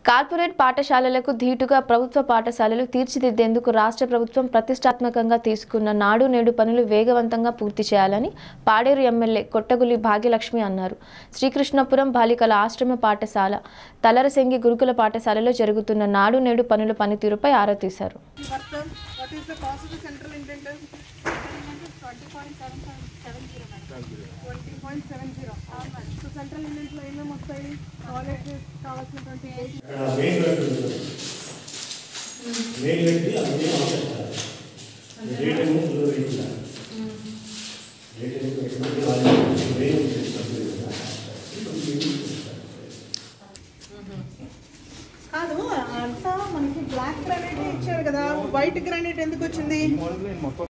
Corporate పాఠశాలలకు ధీటుగా ప్రభుత్వ పాఠశాలలు తీర్చిదిద్దేందుకు రాష్ట్ర ప్రభుత్వం ప్రతిష్టాత్మకంగా తీసుకున్న నాడు నేడు పనులు వేగవంతంగా పూర్తి చేయాలని పాడేరు ఎమ్మెల్యే కొట్టగులి భాగ్యలక్ష్మి అన్నారు శ్రీకృష్ణపురం బాలికల ఆశ్రమ పాఠశాల తలరసెంగి గురుకుల పాఠశాలలో జరుగుతున్న నాడు నేడు పనుల పనితీరుపై ఆరా తీశారు Worker, what is the cost of the central intended? Twenty point seven zero so central ఇండెంట్లో ఏమేమి వస్తాయి కాలేజ్ కావాల్సినటువంటి అక్కడ మెయిన్ లైట్ ఉంటుంది మెయిన్ లైట్ అది ఆఫ్ చేస్తారు డే టైం లో లైట్ డే టైం మెయిన్ కాదు అంతా మనకి బ్లాక్ గ్రానైట్ ఇచ్చారు కదా వైట్ గ్రానైట్ ఎందుకు వచ్చింది